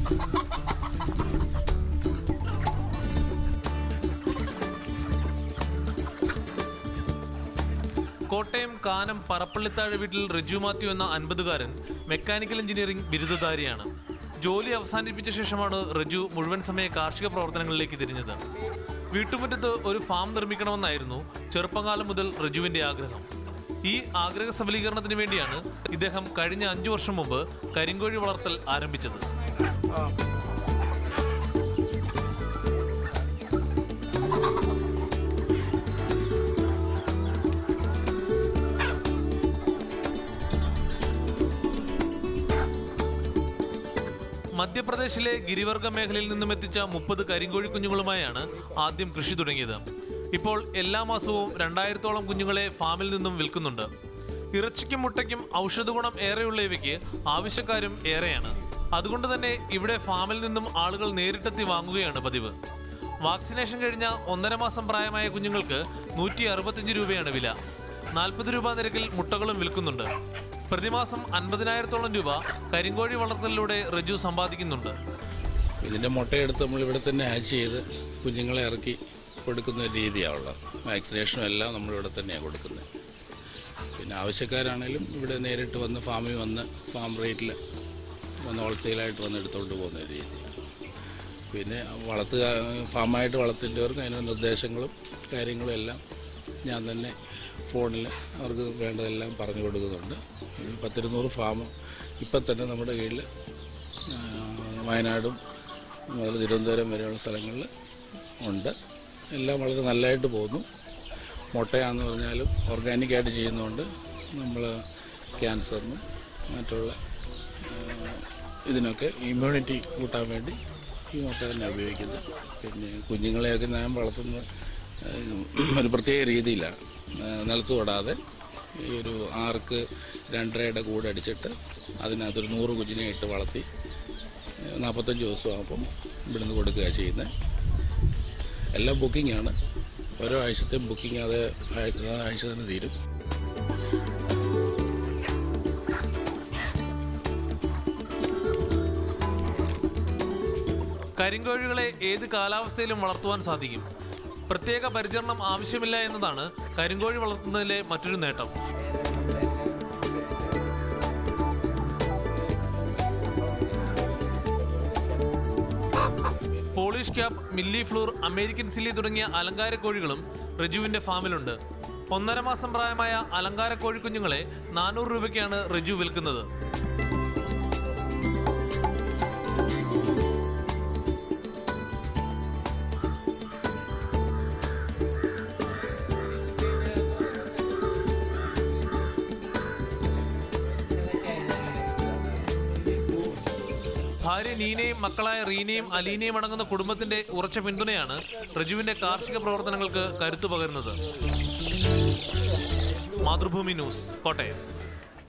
കോട്ടയം കാനം പറപ്പള്ളിത്താഴ് വീട്ടിൽ റിജു മാത്യു എന്ന അൻപതുകാരൻ mechanical engineering ബിരുദധാരിയാണ് ജോലി അവസാനിപ്പിച്ച ശേഷമാണ് റിജു മുഴുവൻ സമയ കാർഷിക പ്രവർത്തനങ്ങളിലേക്ക് തിരിഞ്ഞത് വീട്ടുമുറ്റത്ത് ഒരു ഫാം നിർമ്മിക്കണമെന്നായിരുന്നു ചെറുപ്പകാലം മുതൽ റിജുവിന്റെ ആഗ്രഹം ഈ ആഗ്രഹ സഫലീകരണത്തിന് വേണ്ടിയാണ് ഇദ്ദേഹം കഴിഞ്ഞ അഞ്ചു വർഷം മുമ്പ് കരിങ്കോഴി വളർത്തൽ ആരംഭിച്ചത് മധ്യപ്രദേശിലെ ഗിരിവർഗ മേഖലയിൽ നിന്നും എത്തിച്ച മുപ്പത് കരിങ്കോഴി കുഞ്ഞുങ്ങളുമായാണ് ആദ്യം കൃഷി തുടങ്ങിയത് ഇപ്പോൾ എല്ലാ മാസവും രണ്ടായിരത്തോളം കുഞ്ഞുങ്ങളെ ഫാമിൽ നിന്നും വിൽക്കുന്നുണ്ട് ഇറച്ചിക്കും മുട്ടയ്ക്കും ഔഷധഗുണം ഏറെയുള്ള ഇവയ്ക്ക് ആവശ്യക്കാരും ഏറെയാണ് അതുകൊണ്ട് തന്നെ ഇവിടെ ഫാമിൽ നിന്നും ആളുകൾ നേരിട്ടെത്തി വാങ്ങുകയാണ് പതിവ് വാക്സിനേഷൻ കഴിഞ്ഞ ഒന്നര മാസം പ്രായമായ കുഞ്ഞുങ്ങൾക്ക് നൂറ്റി അറുപത്തിയഞ്ച് രൂപയാണ് വില നാൽപ്പത് രൂപ നിരക്കിൽ മുട്ടകളും വിൽക്കുന്നുണ്ട് പ്രതിമാസം അൻപതിനായിരത്തോളം രൂപ കരിങ്കോഴി വളർത്തലിലൂടെ റിജു സമ്പാദിക്കുന്നുണ്ട് ഇതിൻ്റെ മുട്ടയെടുത്ത് നമ്മൾ ഇവിടെ തന്നെ ഹാച്ച് ചെയ്ത് കുഞ്ഞുങ്ങളെ ഇറക്കി കൊടുക്കുന്ന ഒരു രീതിയാണുള്ളത് വാക്സിനേഷനും എല്ലാം നമ്മളിവിടെ തന്നെയാണ് കൊടുക്കുന്നത് പിന്നെ ആവശ്യക്കാരാണേലും ഇവിടെ നേരിട്ട് വന്ന് ഫാമിൽ വന്ന് ഫാം റേറ്റിൽ വന്ന് ഹോൾസെയിലായിട്ട് വന്ന് എടുത്തുകൊണ്ട് പോകുന്ന ഒരു രീതിയാണ് പിന്നെ വളർത്തുക ഫാമായിട്ട് വളർത്തേണ്ടവർക്ക് അതിനുള്ള നിർദ്ദേശങ്ങളും കാര്യങ്ങളും എല്ലാം ഞാൻ തന്നെ ഫോണിൽ അവർക്ക് വേണ്ടതെല്ലാം പറഞ്ഞു കൊടുക്കുന്നുണ്ട് ഒരു പത്തിരുന്നൂറ് ഫാം ഇപ്പം തന്നെ നമ്മുടെ കീഴിൽ ആ, വയനാടും മുതൽ തിരുവനന്തപുരം വരെയുള്ള സ്ഥലങ്ങളിൽ ഉണ്ട് എല്ലാം വളരെ നല്ലതായിട്ട് പോകുന്നു മുട്ടയാന്ന് പറഞ്ഞാലും ഓർഗാനിക്കായിട്ട് ചെയ്യുന്നതുകൊണ്ട് നമ്മൾ ക്യാൻസറിനും മറ്റുള്ള ആ, ഇതിനൊക്കെ ഇമ്മ്യൂണിറ്റി കൂട്ടാൻ വേണ്ടി ഈ മുട്ട തന്നെ ഉപയോഗിക്കുന്നത് പിന്നെ കുഞ്ഞുങ്ങളെയൊക്കെ ഞാൻ വളർത്തുന്നത് ആ, ഒരു പ്രത്യേക രീതിയിലാണ് ആ, നിലത്ത് തൊടാതെ ഈ ഒരു ആർക്ക് രണ്ടരയുടെ കൂടെ അടിച്ചിട്ട് അതിനകത്തൊരു നൂറ് കുഞ്ഞിനെ ഇട്ട് വളർത്തി നാൽപ്പത്തഞ്ച് ദിവസമാകുമ്പം ഇവിടുന്ന് കൊടുക്കുക ചെയ്യുന്നത് എല്ലാം ബുക്കിംഗാണ് ഓരോ ആഴ്ചത്തെയും ബുക്കിംഗ് അത് ആഴ്ച ആഴ്ച തന്നെ തീരും കരിങ്കോഴികളെ ഏത് കാലാവസ്ഥയിലും വളർത്തുവാൻ സാധിക്കും പ്രത്യേക പരിചരണം ആവശ്യമില്ല എന്നതാണ് കരിങ്കോഴി വളർത്തുന്നതിലെ മറ്റൊരു നേട്ടം Polish cap mille fleur American silkie തുടങ്ങിയ അലങ്കാര കോഴികളും റിജുവിന്റെ ഫാമിലുണ്ട് ഒന്നര മാസം പ്രായമായ അലങ്കാര കോഴിക്കുഞ്ഞുങ്ങളെ നാനൂറ് രൂപയ്ക്കാണ് റിജു വിൽക്കുന്നത് ഭാര്യ നീനയും മക്കളായ റീനയും അലീനയും അടങ്ങുന്ന കുടുംബത്തിന്റെ ഉറച്ച പിന്തുണയാണ് റിജുവിന്റെ കാർഷിക പ്രവർത്തനങ്ങൾക്ക് കരുത്തു പകരുന്നത് മാതൃഭൂമി ന്യൂസ് കോട്ടയം